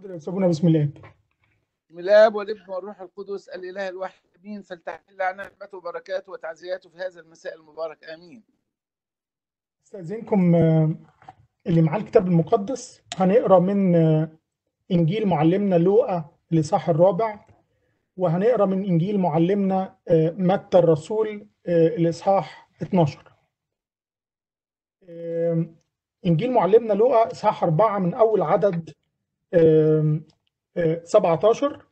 سابونا بسم الله بسم الاب والابن والروح القدس الاله الواحد امين فلتحل عنا نعمته وبركاته وتعزياته في هذا المساء المبارك امين استاذنكم آه، اللي معاه الكتاب المقدس هنقرا من آه، انجيل معلمنا لوقا الاصحاح الرابع وهنقرا من انجيل معلمنا آه، متى الرسول آه، الاصحاح 12 آه، انجيل معلمنا لوقا اصحاح 4 من اول عدد آه، آه، 17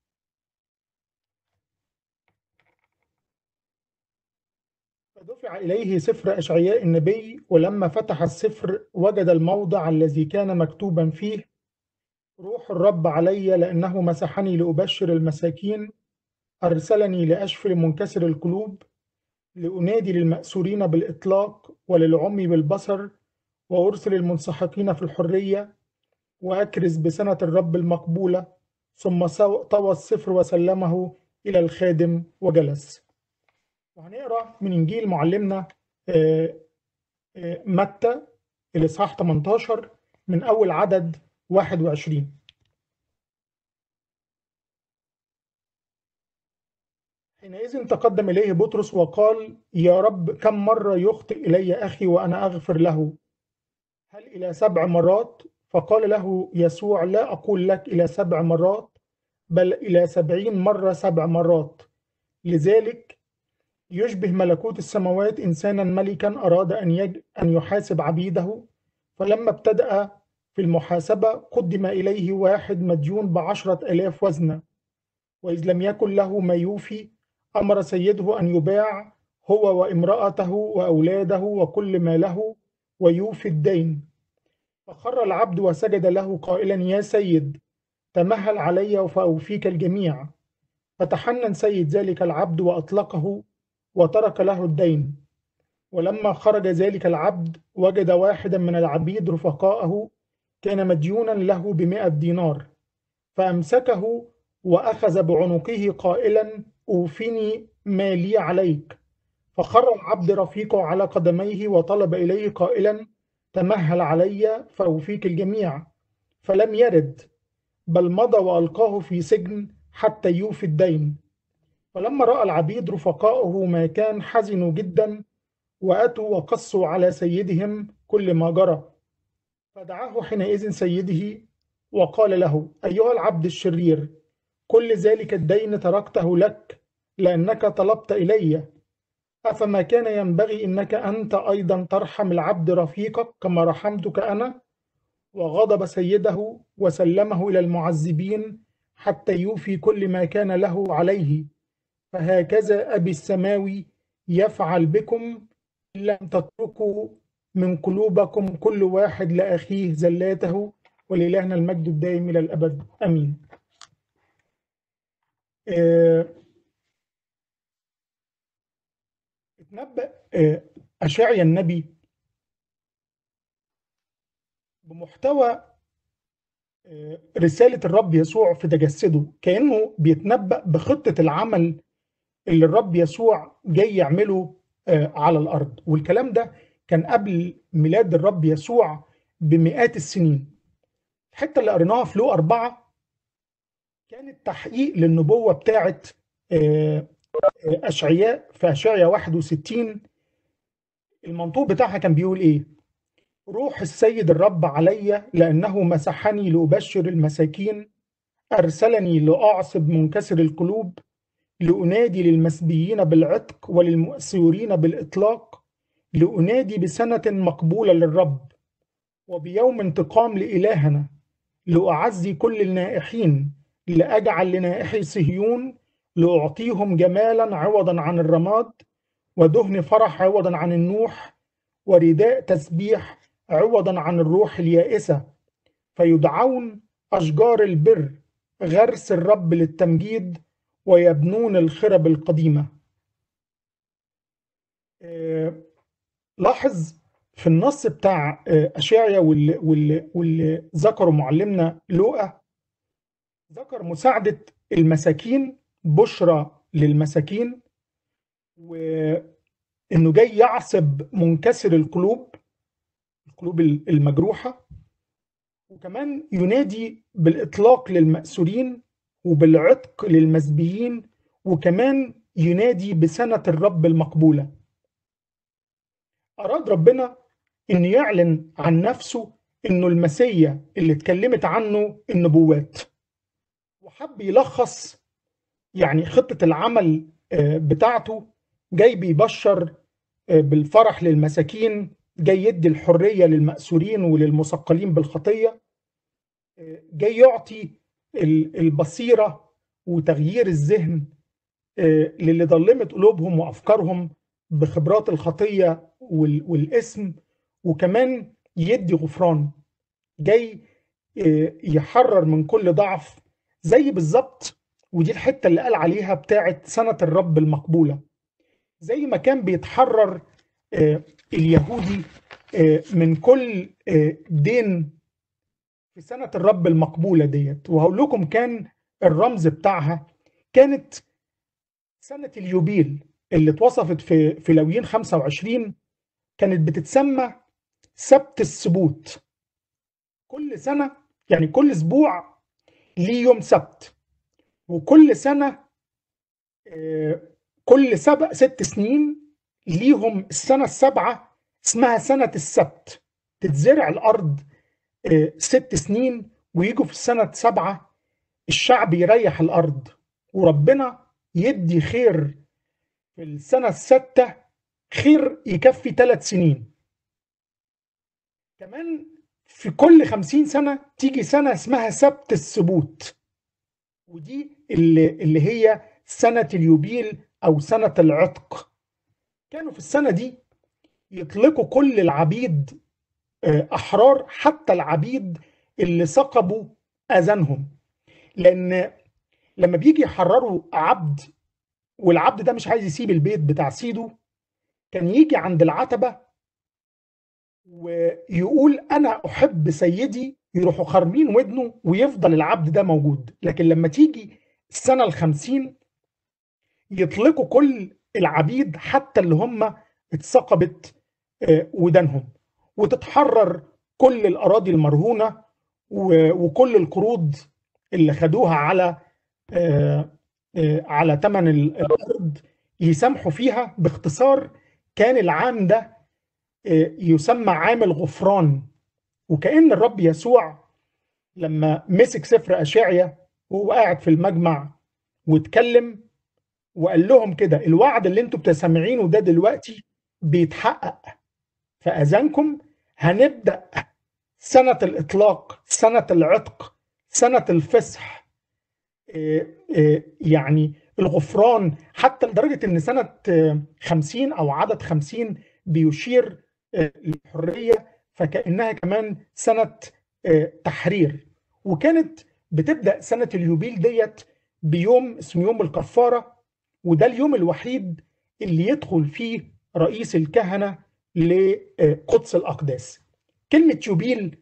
فدفع إليه سفر أشعياء النبي ولما فتح السفر وجد الموضع الذي كان مكتوبا فيه روح الرب علي لأنه مسحني لأبشر المساكين أرسلني لأشفي المنكسر القلوب لأنادي للمأسورين بالإطلاق وللعمي بالبصر وأرسل المنسحقين في الحرية وأكرز بسنة الرب المقبولة ثم سو- طوى السفر وسلمه إلى الخادم وجلس وهنقرا من انجيل معلمنا آه، آه، متى الاصحاح 18 من اول عدد 21 حينئذ تقدم اليه بطرس وقال يا رب كم مره يخطئ الي اخي وانا اغفر له هل الى سبع مرات فقال له يسوع لا اقول لك الى سبع مرات بل الى سبعين مره سبع مرات لذلك يشبه ملكوت السماوات إنسانا ملكا أراد أن يج... أن يحاسب عبيده فلما ابتدأ في المحاسبة قدم إليه واحد مديون بعشرة آلاف وزنة وإذ لم يكن له ما يوفي أمر سيده أن يباع هو وامرأته وأولاده وكل ما له ويوفي الدين فخر العبد وسجد له قائلا يا سيد تمهل علي فأوفيك الجميع فتحنن سيد ذلك العبد وأطلقه وترك له الدين ولما خرج ذلك العبد وجد واحدا من العبيد رفقائه كان مديونا له بمائة دينار فأمسكه وأخذ بعنقه قائلا أوفني ما لي عليك فخر العبد رفيقه على قدميه وطلب إليه قائلا تمهل علي فأوفيك الجميع فلم يرد بل مضى وألقاه في سجن حتى يوفي الدين فلما رأى العبيد رفقاؤه ما كان حزنوا جدا وأتوا وقصوا على سيدهم كل ما جرى فدعاه حينئذ سيده وقال له أيها العبد الشرير كل ذلك الدين تركته لك لأنك طلبت إلي أفما كان ينبغي إنك أنت أيضا ترحم العبد رفيقك كما رحمتك أنا وغضب سيده وسلمه إلى المعذبين حتى يوفي كل ما كان له عليه فهكذا أبي السماوي يفعل بكم إن لم تتركوا من قلوبكم كل واحد لأخيه زلاته ولإلهنا المجد الدائم إلى الأبد آمين آه، اتنبأ آه، أشعيا النبي بمحتوى آه، رسالة الرب يسوع في تجسده كأنه بيتنبأ بخطة العمل اللي الرب يسوع جاي يعمله آه، على الأرض والكلام ده كان قبل ميلاد الرب يسوع بمئات السنين الحتة اللي قريناها في لو أربعة كانت تحقيق للنبوة بتاعت آه، آه، أشعياء في أشعياء 61 المنطوق بتاعها كان بيقول إيه روح السيد الرب علي لأنه مسحني لأبشر المساكين أرسلني لأعصب منكسر القلوب لأنادي للمسبيين بالعتق وللمؤسرين بالإطلاق لأنادي بسنة مقبولة للرب وبيوم انتقام لإلهنا لأعزي كل النائحين لأجعل لنائحي صهيون لأعطيهم جمالا عوضا عن الرماد ودهن فرح عوضا عن النوح ورداء تسبيح عوضا عن الروح اليائسة فيدعون أشجار البر غرس الرب للتمجيد ويبنون الخرب القديمة آه، لاحظ في النص بتاع آه، أشعيا واللي, واللي, واللي ذكره معلمنا لوقا ذكر مساعدة المساكين بشرى للمساكين وإنه جاي يعصب منكسر القلوب القلوب المجروحة وكمان ينادي بالإطلاق للمأسورين وبالعتق للمسبيين وكمان ينادي بسنة الرب المقبولة أراد ربنا أن يعلن عن نفسه أنه المسيا اللي اتكلمت عنه النبوات وحب يلخص يعني خطة العمل بتاعته جاي بيبشر بالفرح للمساكين جاي يدي الحرية للمأسورين وللمثقلين بالخطية جاي يعطي البصيرة وتغيير الذهن للي ضلمت قلوبهم وأفكارهم بخبرات الخطية والاسم وكمان يدي غفران جاي يحرر من كل ضعف زي بالظبط ودي الحتة اللي قال عليها بتاعت سنة الرب المقبولة زي ما كان بيتحرر اليهودي من كل دين في سنة الرب المقبولة ديت وهقول لكم كان الرمز بتاعها كانت سنة اليوبيل اللي اتوصفت في في لويين 25 كانت بتتسمى سبت السبوت كل سنة يعني كل اسبوع ليه يوم سبت وكل سنة كل سبع ست سنين ليهم السنة السابعة اسمها سنة السبت تتزرع الأرض ست سنين ويجوا في السنة السابعة الشعب يريح الأرض وربنا يدي خير في السنة الستة خير يكفي ثلاث سنين كمان في كل خمسين سنة تيجي سنة اسمها سبت السبوت ودي اللي, اللي هي سنة اليوبيل أو سنة العتق كانوا في السنة دي يطلقوا كل العبيد أحرار حتى العبيد اللي ثقبوا أذانهم لأن لما بيجي يحرروا عبد والعبد ده مش عايز يسيب البيت بتاع سيده كان يجي عند العتبة ويقول أنا أحب سيدي يروحوا خارمين ودنه ويفضل العبد ده موجود لكن لما تيجي السنة الخمسين يطلقوا كل العبيد حتى اللي هم اتثقبت ودانهم وتتحرر كل الأراضي المرهونة وكل القروض اللي خدوها على على ثمن الأرض يسامحوا فيها باختصار كان العام ده يسمى عام الغفران وكأن الرب يسوع لما مسك سفر أشعيا وهو قاعد في المجمع واتكلم وقال لهم كده الوعد اللي انتوا بتسمعينه ده دلوقتي بيتحقق فأذانكم هنبدأ سنة الإطلاق سنة العتق سنة الفصح يعني الغفران حتى لدرجة ان سنة خمسين او عدد خمسين بيشير للحرية فكأنها كمان سنة تحرير وكانت بتبدأ سنة اليوبيل ديت بيوم اسمه يوم الكفارة وده اليوم الوحيد اللي يدخل فيه رئيس الكهنة لقدس الأقداس كلمة يوبيل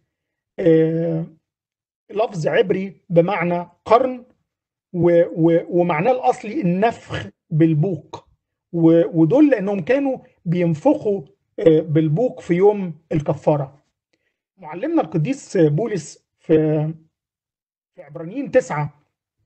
لفظ عبري بمعنى قرن ومعناه الأصلي النفخ بالبوق ودول لأنهم كانوا بينفخوا بالبوق في يوم الكفارة معلمنا القديس بولس في في عبرانيين تسعة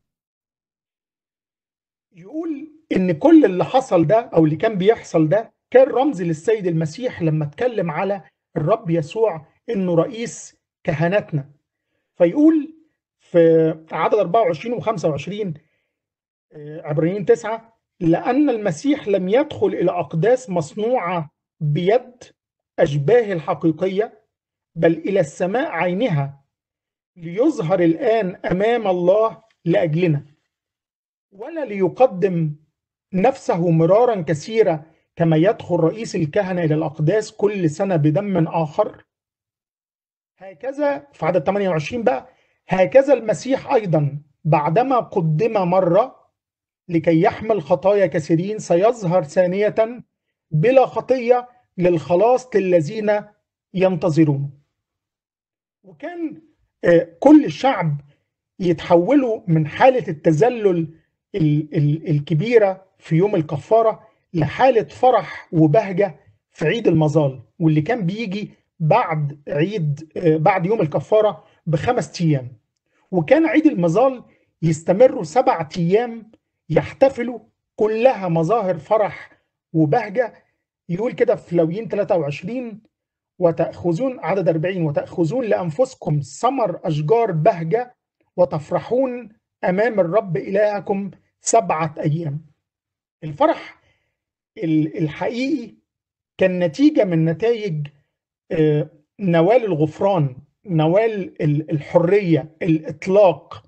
يقول إن كل اللي حصل ده أو اللي كان بيحصل ده كان رمز للسيد المسيح لما اتكلم على الرب يسوع إنه رئيس كهنتنا فيقول في عدد 24 و 25 عبرانيين 9 لأن المسيح لم يدخل إلى أقداس مصنوعة بيد أشباه الحقيقية بل إلى السماء عينها ليظهر الآن أمام الله لأجلنا ولا ليقدم نفسه مرارا كثيرا كما يدخل رئيس الكهنة إلى الأقداس كل سنة بدم آخر هكذا في عدد 28 بقى هكذا المسيح أيضا بعدما قدم مرة لكي يحمل خطايا كثيرين سيظهر ثانية بلا خطية للخلاص للذين ينتظرون وكان كل الشعب يتحولوا من حالة التذلل الكبيرة في يوم الكفارة لحالة فرح وبهجة في عيد المظال واللي كان بيجي بعد عيد بعد يوم الكفارة بخمس أيام وكان عيد المظال يستمروا سبعة أيام يحتفلوا كلها مظاهر فرح وبهجة يقول كده في لويين 23 وتأخذون عدد 40 وتأخذون لأنفسكم ثمر أشجار بهجة وتفرحون أمام الرب إلهكم سبعة أيام الفرح الحقيقي كان نتيجة من نتائج نوال الغفران نوال الحرية الإطلاق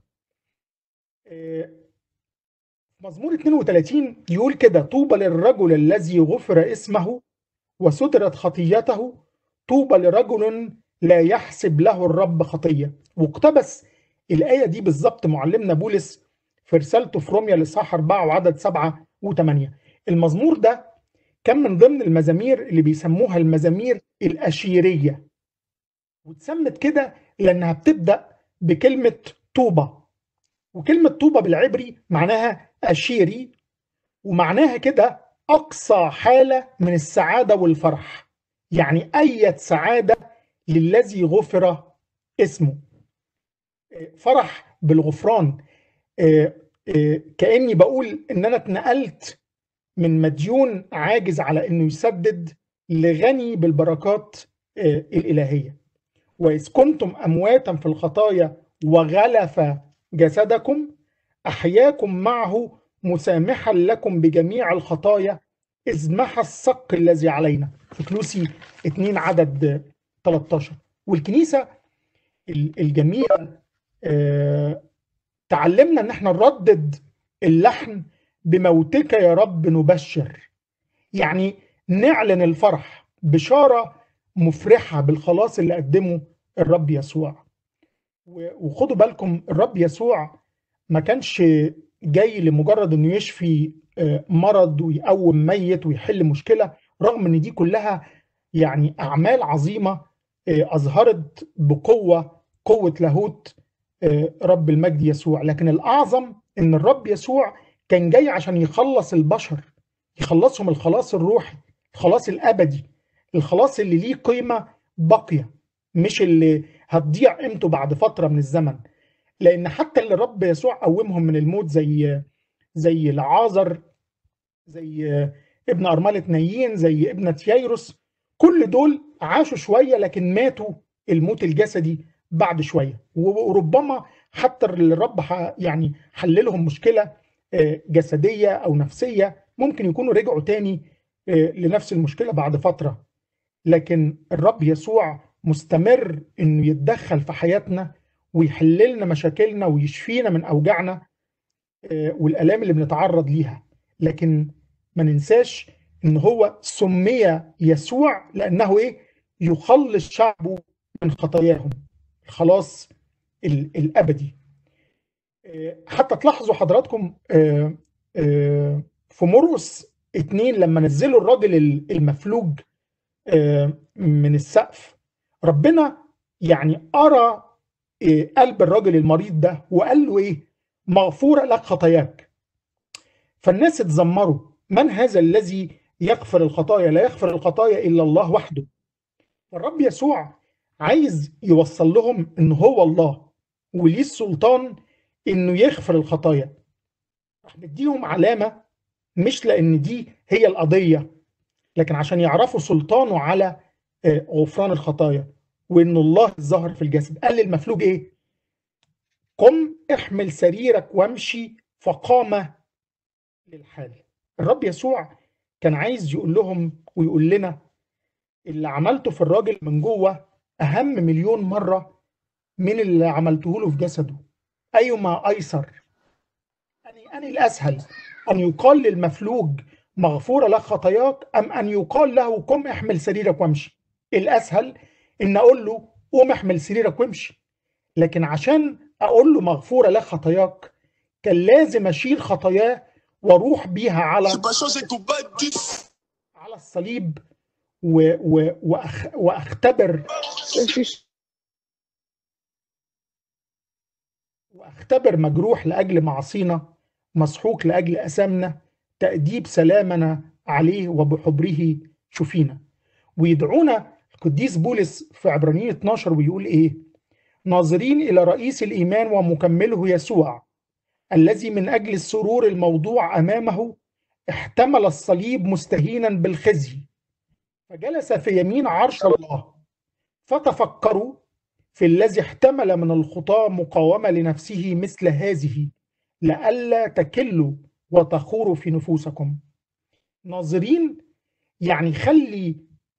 مزمور 32 يقول كده طوبى للرجل الذي غفر اسمه وسترت خطيته طوبى لرجل لا يحسب له الرب خطية واقتبس الآية دي بالظبط معلمنا بولس في رسالته في روميا لصح 4 وعدد 7 و8 المزمور ده كان من ضمن المزامير اللي بيسموها المزامير الأشيرية واتسمت كده لأنها بتبدأ بكلمة طوبة وكلمة طوبة بالعبري معناها أشيري ومعناها كده أقصى حالة من السعادة والفرح يعني أية سعادة للذي غفر اسمه فرح بالغفران كأني بقول إن أنا اتنقلت من مديون عاجز على إنه يسدد لغني بالبركات الإلهية وإذ كنتم أمواتا في الخطايا وغلف جسدكم أحياكم معه مسامحا لكم بجميع الخطايا إذ محى الصق الذي علينا في كلوسي 2 عدد 13 والكنيسة الجميلة تعلمنا ان احنا نردد اللحن بموتك يا رب نبشر يعني نعلن الفرح بشارة مفرحة بالخلاص اللي قدمه الرب يسوع وخدوا بالكم الرب يسوع ما كانش جاي لمجرد انه يشفي مرض ويقوم ميت ويحل مشكلة رغم ان دي كلها يعني اعمال عظيمة اظهرت بقوة قوة لاهوت رب المجد يسوع لكن الأعظم إن الرب يسوع كان جاي عشان يخلص البشر يخلصهم الخلاص الروحي الخلاص الأبدي الخلاص اللي ليه قيمة باقية مش اللي هتضيع قيمته بعد فترة من الزمن لأن حتى اللي الرب يسوع قومهم من الموت زي زي العازر زي ابن أرملة نايين زي ابنة ييروس كل دول عاشوا شوية لكن ماتوا الموت الجسدي بعد شويه وربما حتى الرب يعني حللهم مشكله جسديه او نفسيه ممكن يكونوا رجعوا تاني لنفس المشكله بعد فتره لكن الرب يسوع مستمر انه يتدخل في حياتنا ويحل لنا مشاكلنا ويشفينا من اوجاعنا والالام اللي بنتعرض ليها لكن ما ننساش ان هو سمي يسوع لانه ايه يخلص شعبه من خطاياهم الخلاص الابدي حتى تلاحظوا حضراتكم في مرقس اتنين لما نزلوا الراجل المفلوج من السقف ربنا يعني ارى قلب الراجل المريض ده وقال له ايه مغفوره لك خطاياك فالناس اتذمروا من هذا الذي يغفر الخطايا لا يغفر الخطايا الا الله وحده الرب يسوع عايز يوصل لهم ان هو الله وليه السلطان انه يغفر الخطايا راح مديهم علامه مش لان دي هي القضيه لكن عشان يعرفوا سلطانه على غفران الخطايا وان الله الظاهر في الجسد قال للمفلوج ايه قم احمل سريرك وامشي فقام للحال الرب يسوع كان عايز يقول لهم ويقول لنا اللي عملته في الراجل من جوه أهم مليون مرة من اللي عملته له في جسده أيما أيسر أني أني الأسهل أن يقال للمفلوج مغفورة لك خطاياك أم أن يقال له قم احمل سريرك وامشي الأسهل إن أقول له قوم احمل سريرك وامشي لكن عشان أقول له مغفورة لك خطاياك كان لازم أشيل خطاياه وأروح بيها على على الصليب و و وأخ واختبر واختبر مجروح لاجل معاصينا مسحوق لاجل اثامنا تاديب سلامنا عليه وبحبره شفينا ويدعونا القديس بولس في عبرانيين 12 ويقول ايه ناظرين إلى رئيس الإيمان ومكمله يسوع الذي من أجل السرور الموضوع أمامه احتمل الصليب مستهينا بالخزي فجلس في يمين عرش الله فتفكروا في الذي احتمل من الخطاة مقاومة لنفسه مثل هذه لئلا تكلوا وتخوروا في نفوسكم ناظرين يعني خلي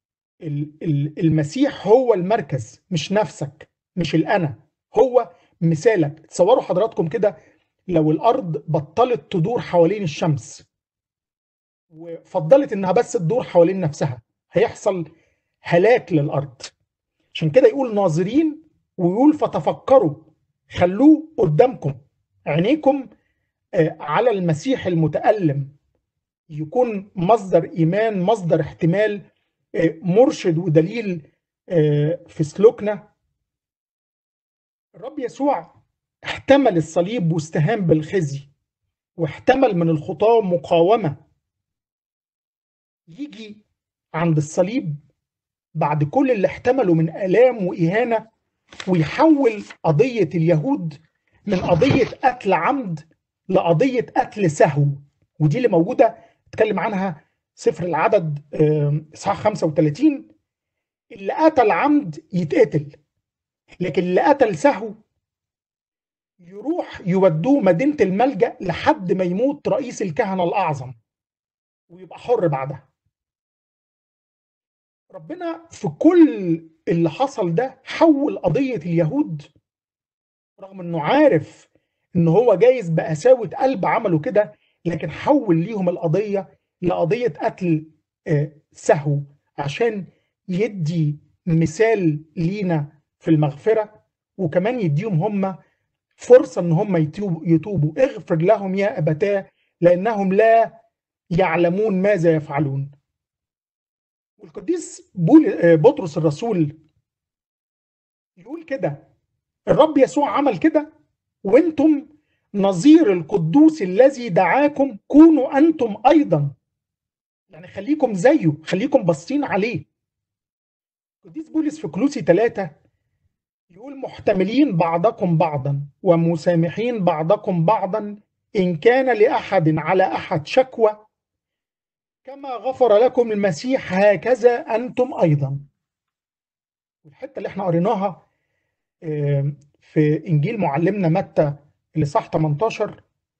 المسيح هو المركز مش نفسك مش الأنا هو مثالك تصوروا حضراتكم كده لو الأرض بطلت تدور حوالين الشمس وفضلت إنها بس تدور حوالين نفسها هيحصل هلاك للأرض عشان كده يقول ناظرين ويقول فتفكروا خلوه قدامكم عينيكم على المسيح المتألم يكون مصدر إيمان مصدر احتمال مرشد ودليل في سلوكنا الرب يسوع احتمل الصليب واستهان بالخزي واحتمل من الخطاة مقاومة يجي عند الصليب بعد كل اللي احتمله من آلام وإهانة ويحول قضية اليهود من قضية قتل عمد لقضية قتل سهو ودي اللي موجودة اتكلم عنها سفر العدد اصحاح 35 اللي قتل عمد يتقتل لكن اللي قتل سهو يروح يودوه مدينة الملجأ لحد ما يموت رئيس الكهنة الأعظم ويبقى حر بعدها ربنا في كل اللي حصل ده حول قضية اليهود رغم انه عارف ان هو جايز بقساوة قلب عملوا كده لكن حول ليهم القضية لقضية قتل سهو عشان يدي مثال لينا في المغفرة وكمان يديهم هم فرصة ان هم يتوبوا اغفر لهم يا أبتاه لأنهم لا يعلمون ماذا يفعلون والقديس بطرس الرسول يقول كده الرب يسوع عمل كده وانتم نظير القدوس الذي دعاكم كونوا انتم ايضا يعني خليكم زيه خليكم باصين عليه القديس بولس في كلوسي ثلاثة يقول محتملين بعضكم بعضا ومسامحين بعضكم بعضا إن كان لأحد على أحد شكوى كما غفر لكم المسيح هكذا أنتم أيضا الحتة اللي احنا قريناها في إنجيل معلمنا متى اللي صح 18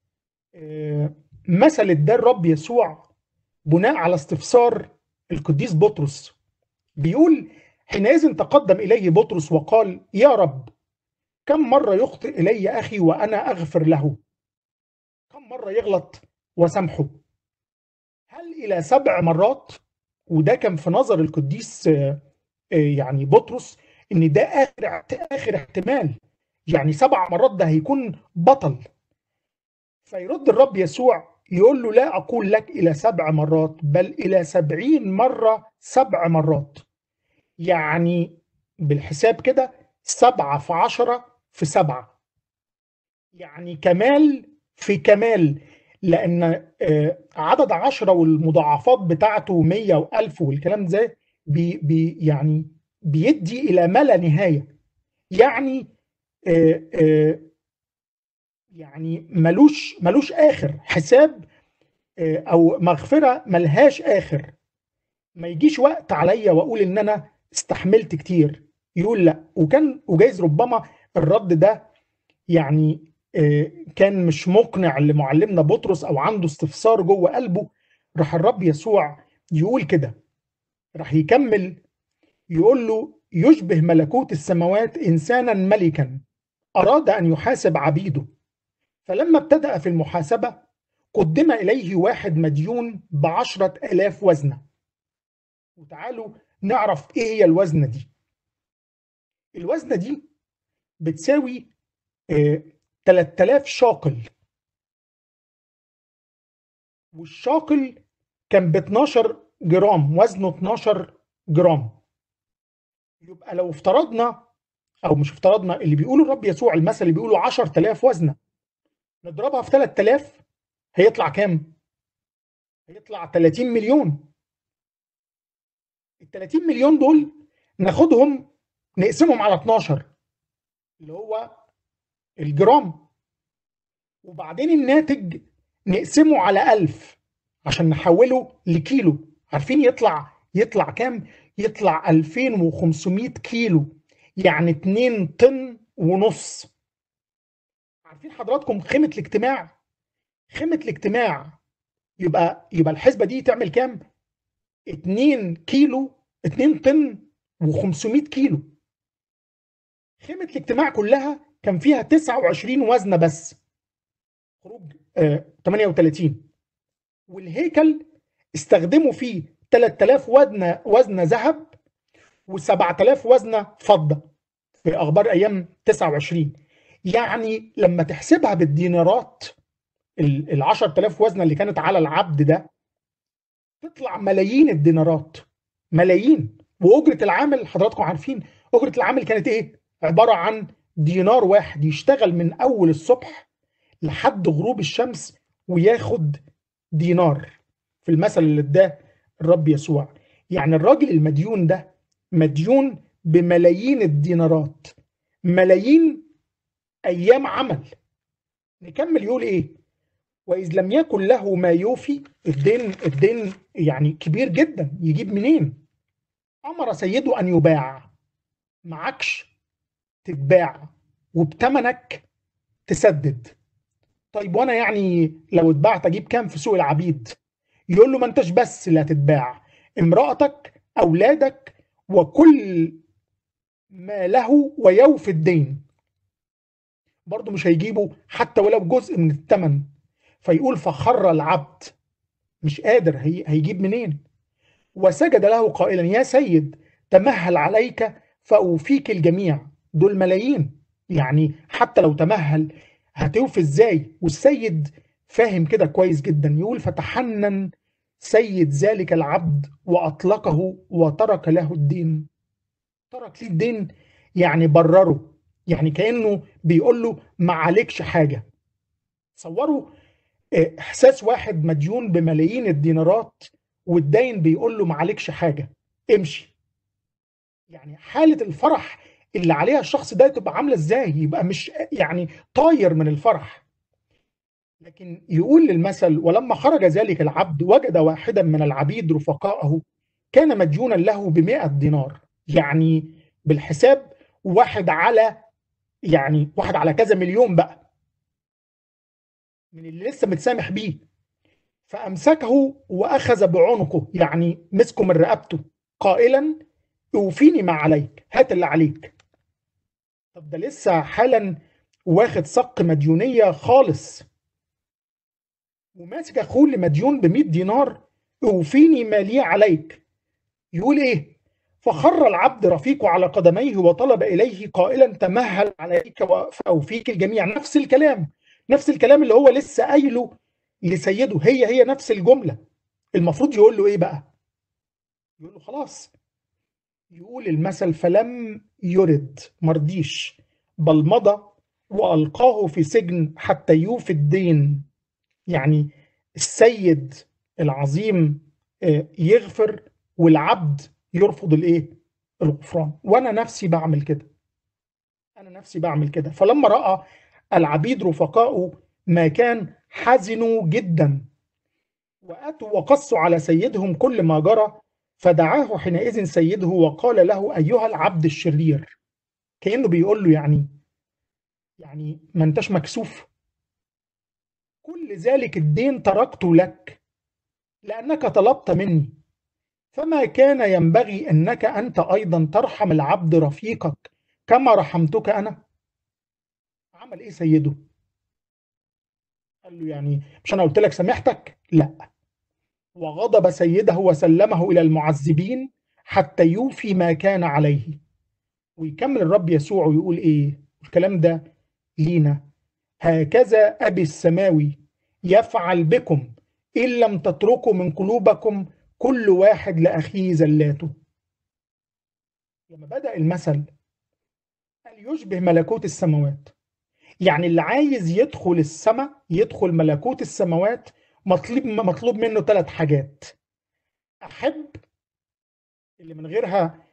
مثل ده الرب يسوع بناء على استفسار القديس بطرس بيقول حينئذ تقدم إليه بطرس وقال يا رب كم مرة يخطئ إلي أخي وأنا أغفر له كم مرة يغلط وسامحه هل إلى سبع مرات وده كان في نظر القديس يعني بطرس ان ده اخر اخر احتمال يعني سبع مرات ده هيكون بطل فيرد الرب يسوع يقول له لا أقول لك إلى سبع مرات بل إلى سبعين مرة سبع مرات يعني بالحساب كده سبعة في عشرة في سبعة يعني كمال في كمال لأن عدد عشرة والمضاعفات بتاعته مية وألف والكلام ده بي بي يعني بيدي إلى ما لا نهاية يعني آآ آآ يعني ملوش ملوش آخر حساب أو مغفرة ملهاش آخر ما يجيش وقت عليا وأقول إن أنا استحملت كتير يقول لا وكان وجايز ربما الرد ده يعني كان مش مقنع لمعلمنا بطرس او عنده استفسار جوه قلبه راح الرب يسوع يقول كده راح يكمل يقول له يشبه ملكوت السماوات انسانا ملكا اراد ان يحاسب عبيده فلما ابتدأ في المحاسبة قدم إليه واحد مديون بعشرة آلاف وزنة وتعالوا نعرف إيه هي الوزنة دي الوزنة دي بتساوي آه 3000 شاقل والشاقل كان ب 12 جرام وزنه 12 جرام يبقى لو افترضنا او مش افترضنا اللي بيقوله الرب يسوع المثل اللي بيقوله 10000 وزنه نضربها في 3000 هيطلع كام؟ هيطلع 30 مليون ال 30 مليون دول ناخدهم نقسمهم على 12 اللي هو الجرام وبعدين الناتج نقسمه على ألف عشان نحوله لكيلو عارفين يطلع يطلع كام؟ يطلع 2500 كيلو يعني 2 طن ونص عارفين حضراتكم خيمة الاجتماع؟ خيمة الاجتماع يبقى يبقى الحسبة دي تعمل كام؟ 2 كيلو 2 طن و500 كيلو خيمة الاجتماع كلها كان فيها 29 وزنة بس خروج آه 38 والهيكل استخدموا فيه 3000 وزنة وزنة ذهب و7000 وزنة فضة في أخبار أيام 29 يعني لما تحسبها بالدينارات ال 10000 وزنة اللي كانت على العبد ده تطلع ملايين الدينارات ملايين واجره العامل حضراتكم عارفين اجره العامل كانت ايه عباره عن دينار واحد يشتغل من اول الصبح لحد غروب الشمس وياخد دينار في المثل اللي اداه الرب يسوع يعني الراجل المديون ده مديون بملايين الدينارات ملايين ايام عمل نكمل يقول ايه واذ لم يكن له ما يوفي الدين الدين يعني كبير جدا يجيب منين امر سيده ان يباع معكش تتباع وبتمنك تسدد طيب وانا يعني لو اتبعت اجيب كام في سوق العبيد يقول له ما انتش بس اللي هتتباع امرأتك اولادك وكل ما له ويوفي الدين برضه مش هيجيبوا حتى ولو جزء من الثمن فيقول فخر العبد مش قادر هي هيجيب منين وسجد له قائلا يا سيد تمهل عليك فأوفيك الجميع دول ملايين يعني حتى لو تمهل هتوفي ازاي والسيد فاهم كده كويس جدا يقول فتحنن سيد ذلك العبد وأطلقه وترك له الدين ترك ليه الدين يعني برره يعني كأنه بيقول له ما عليكش حاجة تصوروا احساس واحد مديون بملايين الدينارات والداين بيقول له ما عليكش حاجه امشي يعني حاله الفرح اللي عليها الشخص ده تبقى عامله ازاي يبقى مش يعني طاير من الفرح لكن يقول للمثل ولما خرج ذلك العبد وجد واحدا من العبيد رفقائه كان مديونا له بمئة دينار يعني بالحساب واحد على يعني واحد على كذا مليون بقى من اللي لسه متسامح بيه فأمسكه وأخذ بعنقه يعني مسكه من رقبته قائلا اوفيني ما عليك هات اللي عليك طب ده لسه حالا واخد صك مديونية خالص وماسك أخوه اللي مديون ب 100 دينار اوفيني ما لي عليك يقول إيه فخر العبد رفيقه على قدميه وطلب إليه قائلا تمهل عليك فأوفيك الجميع نفس الكلام نفس الكلام اللي هو لسه قايله لسيده هي هي نفس الجمله المفروض يقول له ايه بقى يقول له خلاص يقول المثل فلم يرد مرضيش بل مضى والقاه في سجن حتى يوفي الدين يعني السيد العظيم يغفر والعبد يرفض الايه الغفران وانا نفسي بعمل كده انا نفسي بعمل كده فلما راى العبيد رفقاؤه ما كان حزنوا جدا واتوا وقصوا على سيدهم كل ما جرى فدعاه حينئذ سيده وقال له ايها العبد الشرير كانه بيقول له يعني يعني ما انتش مكسوف كل ذلك الدين تركته لك لانك طلبت مني فما كان ينبغي انك انت ايضا ترحم العبد رفيقك كما رحمتك انا عمل ايه سيده قال له يعني مش انا قلت لك سامحتك لا وغضب سيده وسلمه الى المعذبين حتى يوفي ما كان عليه ويكمل الرب يسوع ويقول ايه الكلام ده لينا هكذا ابي السماوي يفعل بكم ان لم تتركوا من قلوبكم كل واحد لاخيه زلاته لما بدا المثل قال يشبه ملكوت السماوات يعني اللي عايز يدخل السماء يدخل ملكوت السماوات مطلوب مطلوب منه ثلاث حاجات احب اللي من غيرها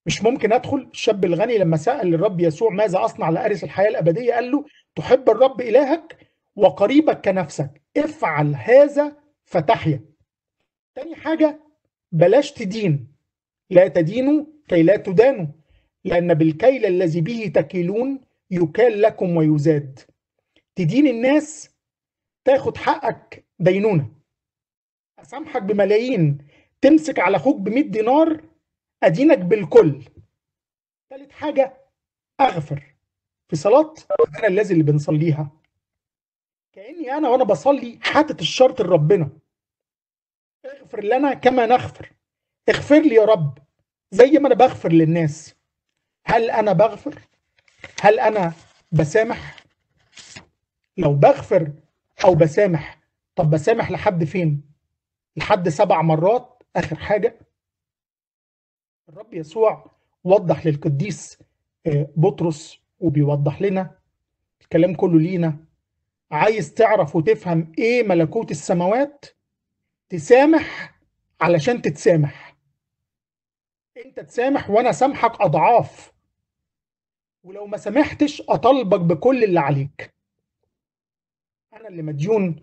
مش ممكن ادخل الشاب الغني لما سال الرب يسوع ماذا اصنع لارث الحياه الابديه قال له تحب الرب الهك وقريبك كنفسك افعل هذا فتحيا تاني حاجه بلاش تدين لا تدينوا كي لا تدانوا لان بالكيل الذي به تكيلون يكال لكم ويزاد تدين الناس تاخد حقك دينونه اسامحك بملايين تمسك على اخوك ب 100 دينار ادينك بالكل ثالث حاجه اغفر في صلاه انا الذي اللي بنصليها كاني انا وانا بصلي حاطط الشرط لربنا اغفر لنا كما نغفر اغفر لي يا رب زي ما انا بغفر للناس هل انا بغفر هل انا بسامح لو بغفر او بسامح طب بسامح لحد فين لحد سبع مرات اخر حاجه الرب يسوع وضح للقديس بطرس وبيوضح لنا الكلام كله لينا عايز تعرف وتفهم ايه ملكوت السماوات تسامح علشان تتسامح انت تسامح وانا سامحك اضعاف ولو ما سامحتش اطالبك بكل اللي عليك انا اللي مديون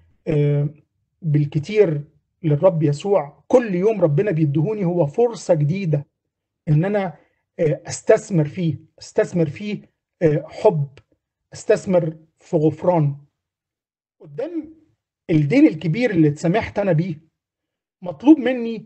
بالكتير للرب يسوع كل يوم ربنا بيدهوني هو فرصة جديدة ان انا استثمر فيه استثمر فيه حب استثمر في غفران قدام الدين الكبير اللي اتسامحت انا بيه مطلوب مني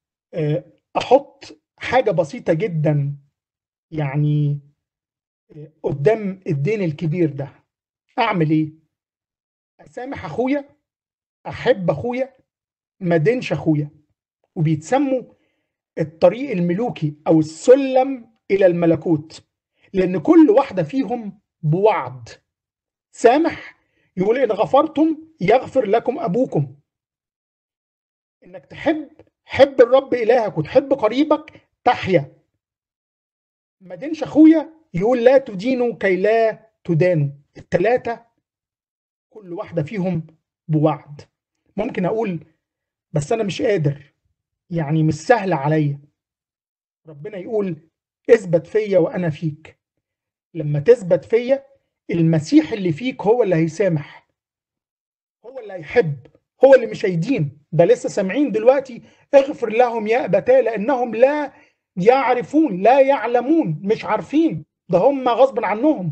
احط حاجة بسيطة جدا يعني قدام الدين الكبير ده اعمل ايه اسامح اخويا احب اخويا ما دينش اخويا وبيتسموا الطريق الملوكي او السلم الى الملكوت لان كل واحده فيهم بوعد سامح يقول ان غفرتم يغفر لكم ابوكم انك تحب حب الرب الهك وتحب قريبك تحيا ما دينش اخويا يقول لا تدينوا كي لا تدانوا الثلاثه كل واحده فيهم بوعد ممكن اقول بس انا مش قادر يعني مش سهل عليا ربنا يقول اثبت فيا وانا فيك لما تثبت فيا المسيح اللي فيك هو اللي هيسامح هو اللي هيحب هو اللي مش هيدين ده لسه سامعين دلوقتي اغفر لهم يا ابتاه لانهم لا يعرفون لا يعلمون مش عارفين ده هم غصب عنهم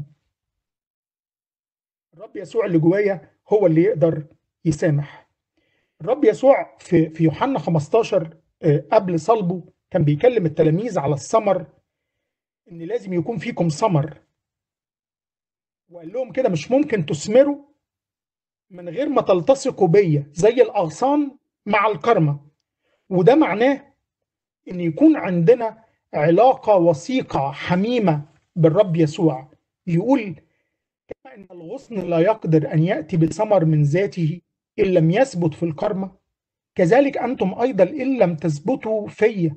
الرب يسوع اللي جوايا هو اللي يقدر يسامح الرب يسوع في في يوحنا 15 قبل صلبه كان بيكلم التلاميذ على الثمر ان لازم يكون فيكم ثمر وقال لهم كده مش ممكن تثمروا من غير ما تلتصقوا بيا زي الاغصان مع الكرمه وده معناه ان يكون عندنا علاقه وثيقه حميمه بالرب يسوع يقول كما ان الغصن لا يقدر ان ياتي بثمر من ذاته ان لم يثبت في الكرمه كذلك انتم ايضا ان لم تثبتوا فيا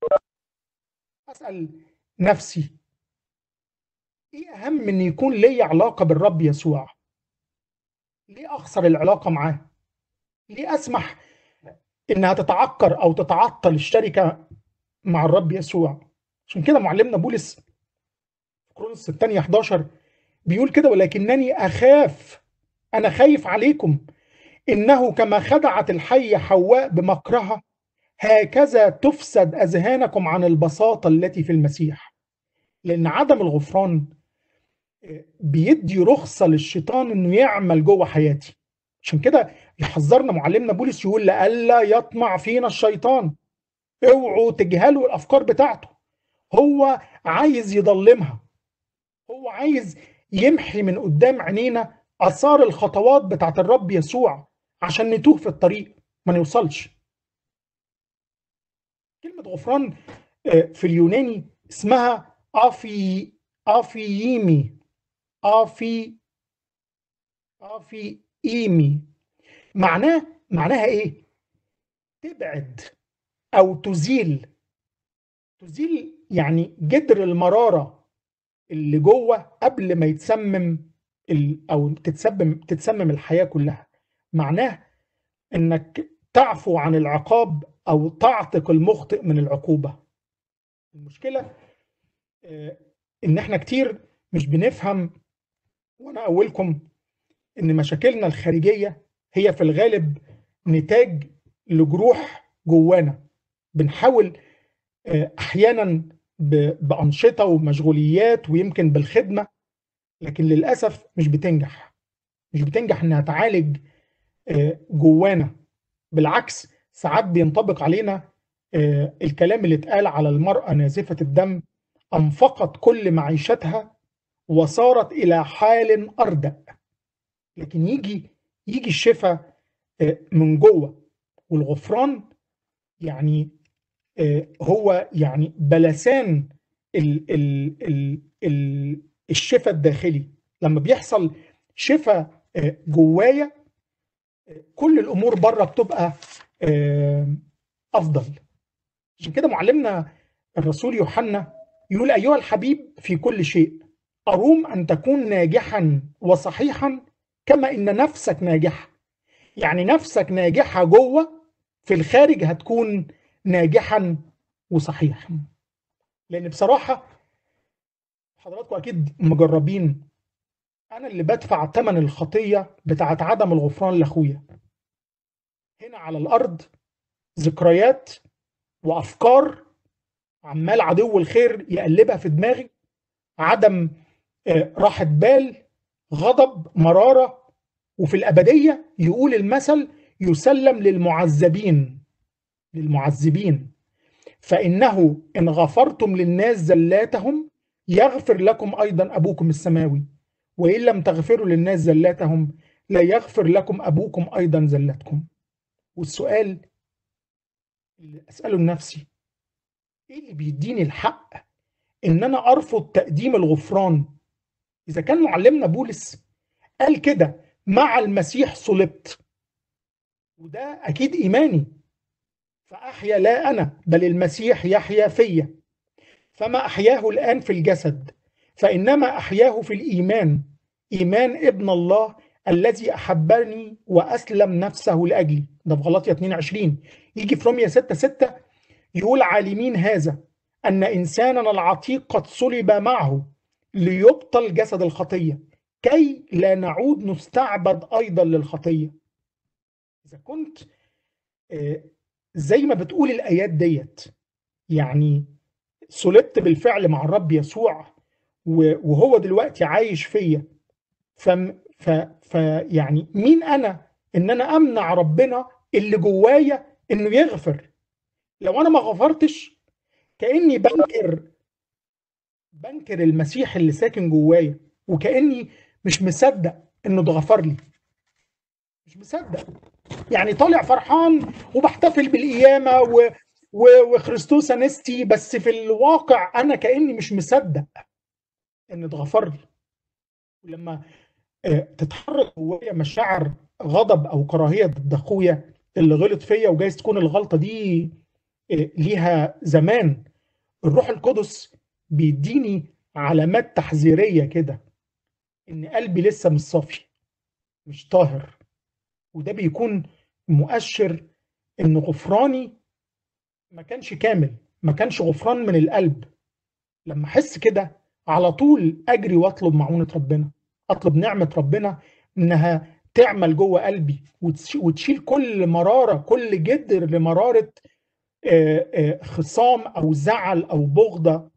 اسال نفسي ايه اهم من ان يكون لي علاقه بالرب يسوع ليه اخسر العلاقه معاه ليه اسمح انها تتعكر او تتعطل الشركه مع الرب يسوع عشان كده معلمنا بولس في كرونس الثانيه 11 بيقول كده ولكنني اخاف انا خايف عليكم انه كما خدعت الحيه حواء بمكرها هكذا تفسد اذهانكم عن البساطه التي في المسيح لان عدم الغفران بيدي رخصه للشيطان انه يعمل جوه حياتي عشان كده يحذرنا معلمنا بولس يقول لئلا يطمع فينا الشيطان اوعوا تجهلوا الافكار بتاعته هو عايز يضلمها هو عايز يمحي من قدام عينينا اثار الخطوات بتاعت الرب يسوع عشان نتوه في الطريق ما نوصلش كلمة غفران في اليوناني اسمها افي افييمي افي افي ايمي معناه معناها ايه تبعد او تزيل تزيل يعني جدر المراره اللي جوه قبل ما يتسمم ال او تتسمم تتسمم الحياه كلها معناه انك تعفو عن العقاب او تعتق المخطئ من العقوبه المشكله آه، ان احنا كتير مش بنفهم وانا اولكم ان مشاكلنا الخارجيه هي في الغالب نتاج لجروح جوانا بنحاول آه، احيانا ب- بانشطه ومشغوليات ويمكن بالخدمه لكن للاسف مش بتنجح مش بتنجح انها تعالج آه، جوانا بالعكس ساعات بينطبق علينا آه، الكلام اللي اتقال على المرأة نازفة الدم أنفقت كل معيشتها وصارت إلى حال أردأ لكن يجي يجي الشفاء آه، من جوه والغفران يعني آه، هو يعني بلسان ال ال ال ال الشفاء الداخلي لما بيحصل شفاء آه، جوايا آه، كل الامور بره بتبقى آه، افضل عشان كده معلمنا الرسول يوحنا يقول ايها الحبيب في كل شيء اروم ان تكون ناجحا وصحيحا كما ان نفسك ناجحه يعني نفسك ناجحه جوه في الخارج هتكون ناجحا وصحيحا لان بصراحه حضراتكم اكيد مجربين انا اللي بدفع ثمن الخطيه بتاعت عدم الغفران لاخويا هنا على الارض ذكريات وافكار عمال عدو الخير يقلبها في دماغي عدم آه، راحه بال غضب مراره وفي الابديه يقول المثل يسلم للمعذبين للمعذبين فانه ان غفرتم للناس زلاتهم يغفر لكم ايضا ابوكم السماوي وان لم تغفروا للناس زلاتهم لا يغفر لكم ابوكم ايضا زلاتكم والسؤال اللي اساله لنفسي ايه اللي بيديني الحق ان انا ارفض تقديم الغفران اذا كان معلمنا بولس قال كده مع المسيح صلبت وده اكيد ايماني فاحيا لا انا بل المسيح يحيا فيا فما احياه الان في الجسد فانما احياه في الايمان ايمان ابن الله الذي احبني واسلم نفسه لاجلي ده في غلطية 22 يجي في رومية 6 6 يقول عالمين هذا ان انساننا العتيق قد صلب معه ليبطل جسد الخطيه كي لا نعود نستعبد ايضا للخطيه اذا كنت آه، زي ما بتقول الايات ديت يعني صلبت بالفعل مع الرب يسوع و- وهو دلوقتي عايش فيا فم ف ف يعني مين انا ان انا امنع ربنا اللي جوايا انه يغفر لو انا ما غفرتش كاني بنكر بنكر المسيح اللي ساكن جوايا وكاني مش مصدق انه اتغفر لي مش مصدق يعني طالع فرحان وبحتفل بالقيامه و... و... وخريستوس انستي بس في الواقع انا كاني مش مصدق ان اتغفر لي ولما آه، تتحرك جوايا مشاعر غضب او كراهيه ضد اخويا اللي غلط فيا وجايز تكون الغلطه دي آه، ليها زمان الروح القدس بيديني علامات تحذيريه كده ان قلبي لسه مش صافي مش طاهر وده بيكون مؤشر ان غفراني ما كانش كامل ما كانش غفران من القلب لما احس كده على طول اجري واطلب معونه ربنا اطلب نعمه ربنا انها تعمل جوه قلبي وتش- وتشيل كل مراره كل جدر لمراره آه، آه، خصام او زعل او بغضه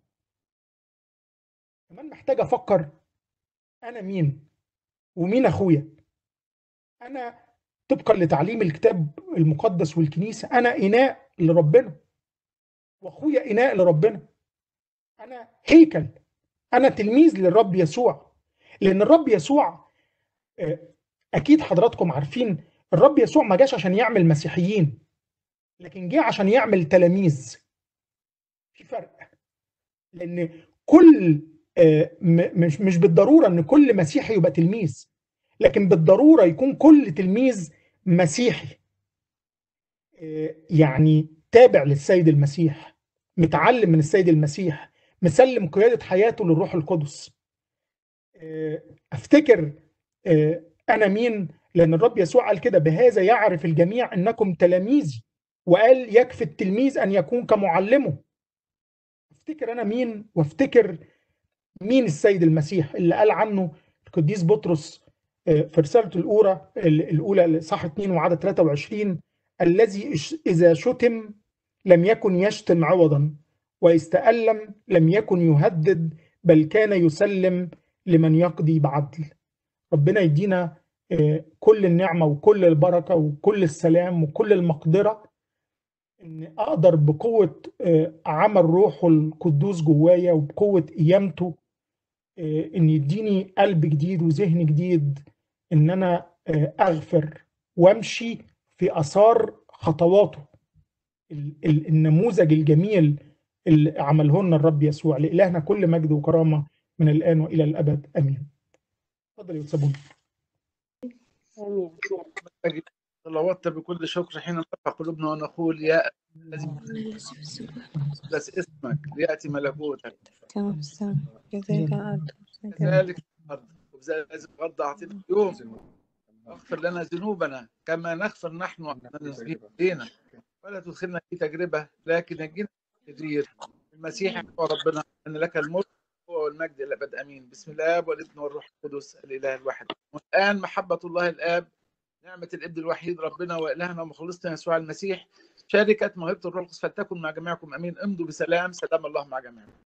كمان محتاج افكر انا مين ومين اخويا انا طبقا لتعليم الكتاب المقدس والكنيسه انا اناء لربنا واخويا اناء لربنا انا هيكل انا تلميذ للرب يسوع لان الرب يسوع آه، اكيد حضراتكم عارفين الرب يسوع ما جاش عشان يعمل مسيحيين لكن جه عشان يعمل تلاميذ في فرق لان كل آه، م- مش مش بالضروره ان كل مسيحي يبقى تلميذ لكن بالضروره يكون كل تلميذ مسيحي آه، يعني تابع للسيد المسيح متعلم من السيد المسيح مسلم قياده حياته للروح القدس آه، افتكر آه، انا مين لان الرب يسوع قال كده بهذا يعرف الجميع انكم تلاميذي وقال يكفي التلميذ ان يكون كمعلمه افتكر انا مين وافتكر مين السيد المسيح اللي قال عنه القديس بطرس آه، في رسالته الاولى الاولى صح 2 وعدد 23 الذي إش- اذا شتم لم يكن يشتم عوضا واذ تألم لم يكن يهدد بل كان يسلم لمن يقضي بعدل ربنا يدينا آه، كل النعمة وكل البركة وكل السلام وكل المقدرة ان اقدر بقوة آه، عمل روحه القدوس جوايا وبقوة قيامته آه، ان يديني قلب جديد وذهن جديد ان انا آه، اغفر وامشي في اثار خطواته ال- ال- النموذج الجميل اللي عمله لنا الرب يسوع لإلهنا كل مجد وكرامة من الآن وإلى الأبد آمين اتفضل يا أستاذ بوني. آمين صلوات بكل شكر حين نرفع قلوبنا ونقول يا الذي قدس اسمك ليأتي ملكوتك كما في السماء كذلك على الأرض كذلك في الأرض وبذلك الغض أعطينا اليوم اغفر لنا ذنوبنا كما نغفر نحن عن المذنبين إلينا ولا تدخلنا في تجربة لكن نجينا من الشرير المسيح هو ربنا أن لك الملك هو والمجد إلى أبد أمين بسم الآب والابن والروح القدس الإله الواحد والآن محبة الله الآب نعمة الابن الوحيد ربنا وإلهنا ومخلصنا يسوع المسيح شركة موهبة الروح القدس فلتكن مع جميعكم أمين امضوا بسلام سلام الله مع جميعكم